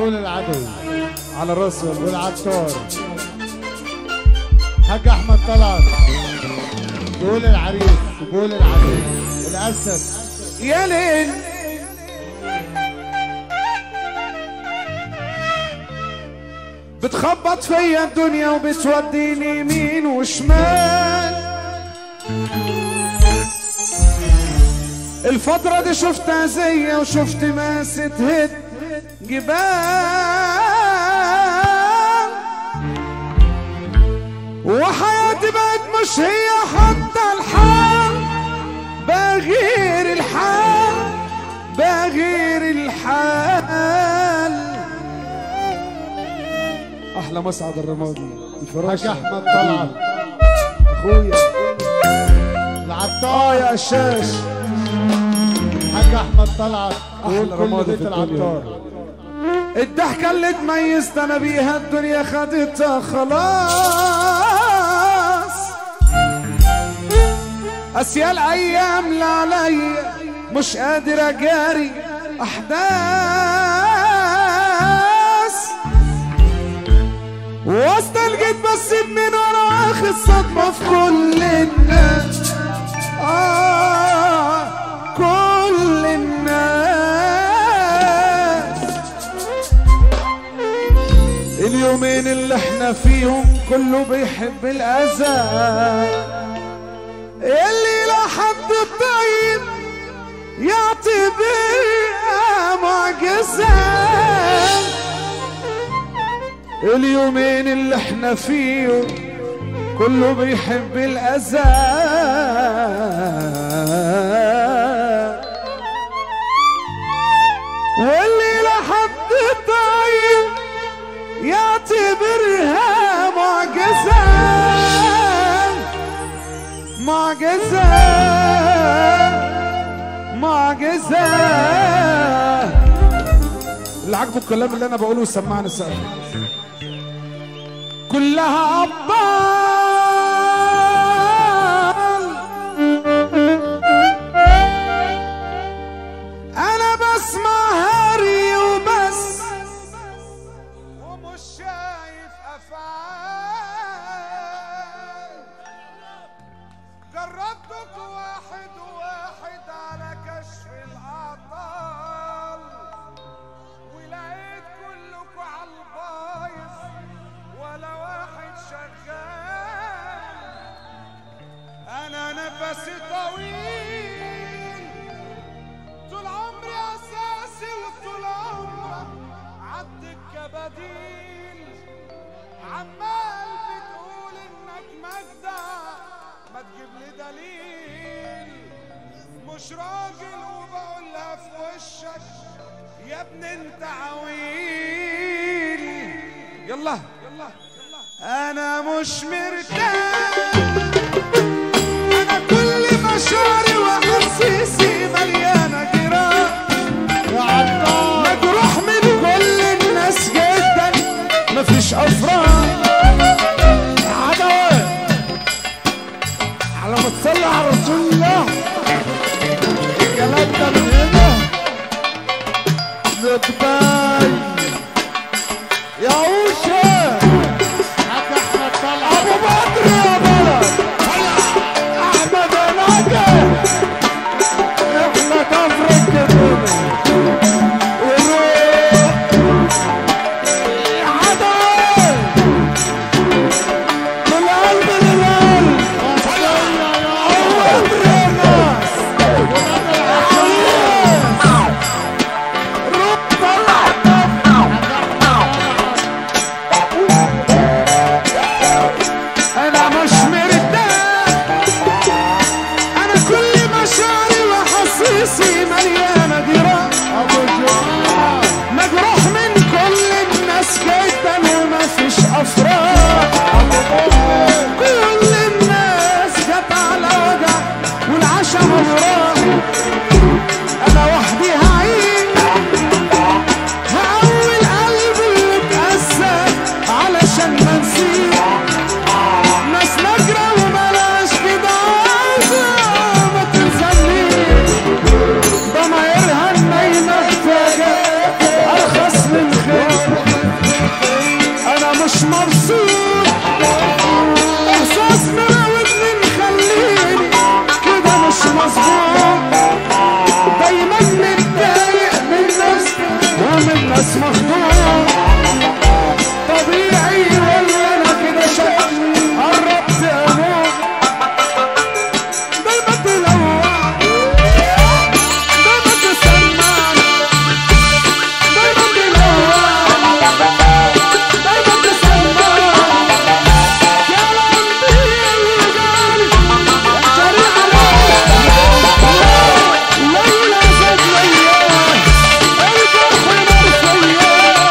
قول العدو على الراس والله والعطار حاج احمد طلعت قول العريس وقول العدو الاسد يا ليل بتخبط فيا الدنيا وبتوديني يمين وشمال الفترة دي شفتها زي وشفت ما ستهد جبال وحياتي بقت مش هي حتى الحال بغير الحال بغير الحال احلى مسعد الرمادي حاج الفراشه احمد طلعت اخويا اه العطار يا قشاش حاج احمد طلعت أحلى قول كل رمادي بيت في الدنيا. العطار الضحكة اللي تميزت انا بيها الدنيا خدتها خلاص اسيال ايام لا عليا مش قادر اجاري احداث واستلقيت بس من ورا اخد صدمة في كل الناس آه كل الناس اليومين اللي احنا فيهم كله بيحب الاذى اللي لا حد طيب يعتبرها معجزة اليومين اللي احنا فيهم كله بيحب الأذى واللي لحد طيب يعتبرها معجزة معجزة معجزة اللي عجبه الكلام اللي انا بقوله سمعني سقف كلها أبطال أنا بسمع هري وبس ومش شايف أفعال جربتك واحد واحد على كشف الأعطال ولقيت كلكوا على البايظ ولا واحد شغال انا نفسي طويل طول عمري اساسي وطول عمرك عدك كبديل عمال بتقول انك مجدع ما تجيب لي دليل مش راجل وبقولها في وشك يا ابني انت عويل يلا يلا انا مش مرتاح انا كل مشاعري واحاسيسي مليانه جراح يا عطار مجروح من كل الناس جدا مفيش افراح عدوات على ما تصلي على رسول الله الكلام ده من هنا لدبي يا اوشا حاج احمد طلعت ابو بدر يا بلد احمد ناجي احنا ناس مخدوع طبيعي ولا انا كده شك قربت اموت دايما تلوع دايما تسمع دايما تلوع دايما تسمع يا قلبي الغالي يا شريح ليلى زاد ليال الجرح مرسيال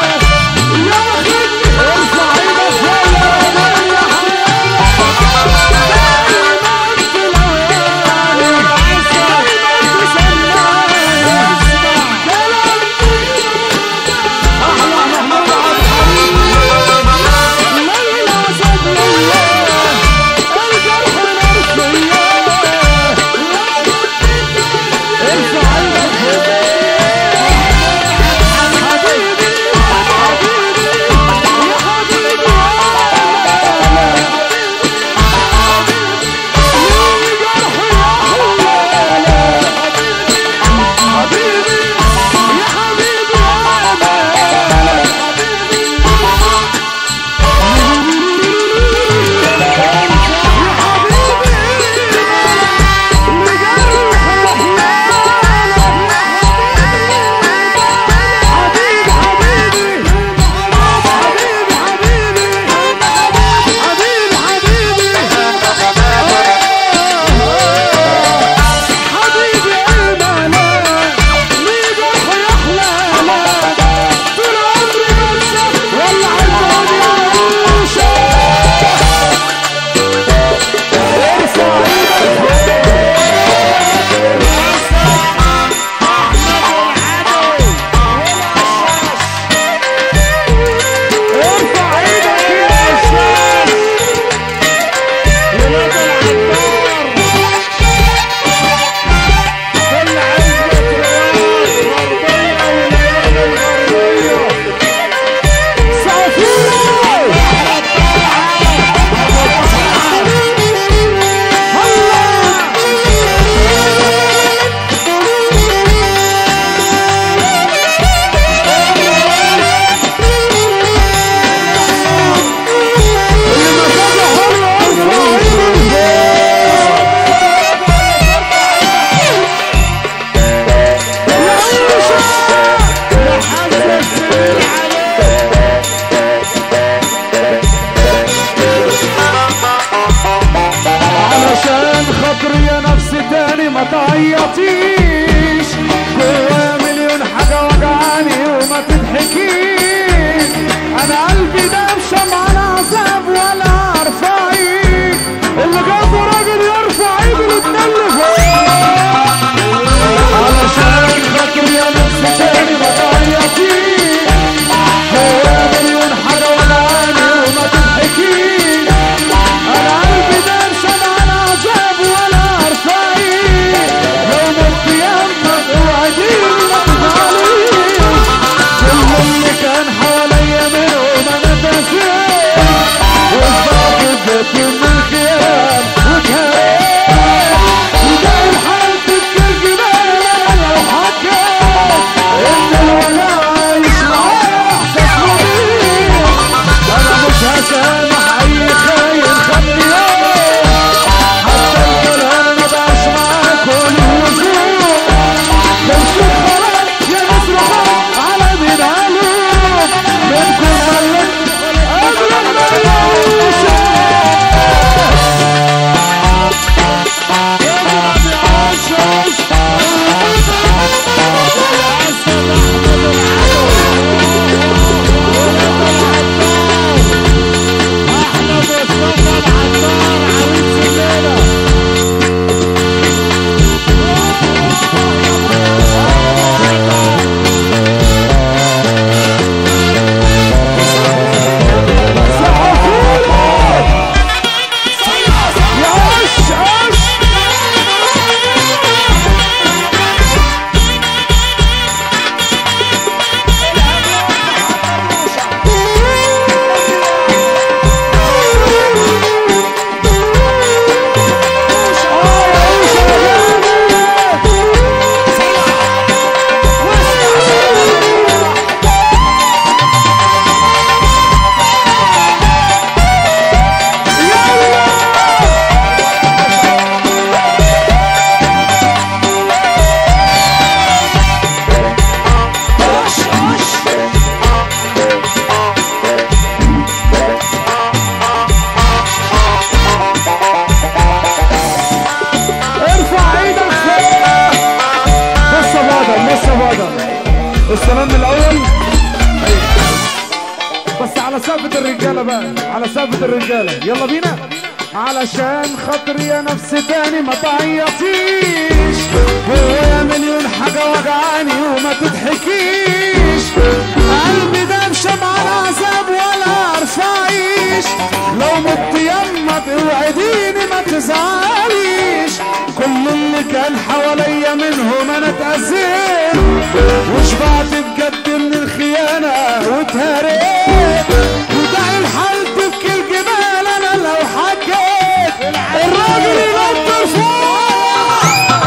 على سقفة الرجالة بقى على سقفة الرجالة يلا بينا علشان خاطر يا نفس تاني ما تعيطيش هو مليون حاجة وجعاني وما تضحكيش قلبي ده مشبع العذاب ولا عرفايش لو مت يما توعديني ما تزعليش كل اللي كان حواليا منهم انا اتأذيت وشبعت بجد من الخيانة واتهريت وداعي الحال تبكي الجبال انا لو حكيت الراجل ينط فوق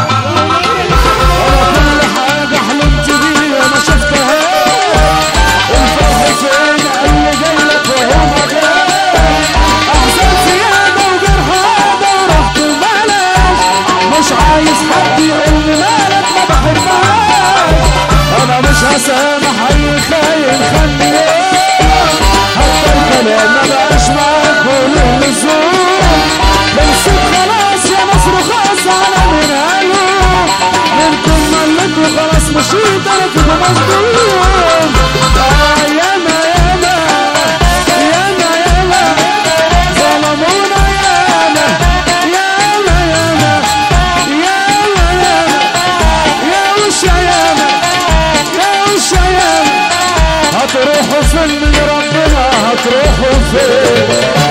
انا كل حاجة حلمت بيها ما شفتهاش الفرح فين قال لي جاي لك وهو ما جاش احزان زيادة وجرح هذا ورحت ببلاش مش عايز حد يقول لي مالك ما بحبهاش انا مش هسامح اي خاين خلي حتى الكلام ما بقاش معاك وله لزوم بنسيت خلاص يا مصر خلاص على من قالوا منكم مليت وخلاص مشيت انا كده مصدوم آه ياما ياما ياما ياما ظلمونا ياما ياما ياما ياما ياما يا وشا ياما يا وشا ياما هتروحوا فين من ربنا هتروحوا فين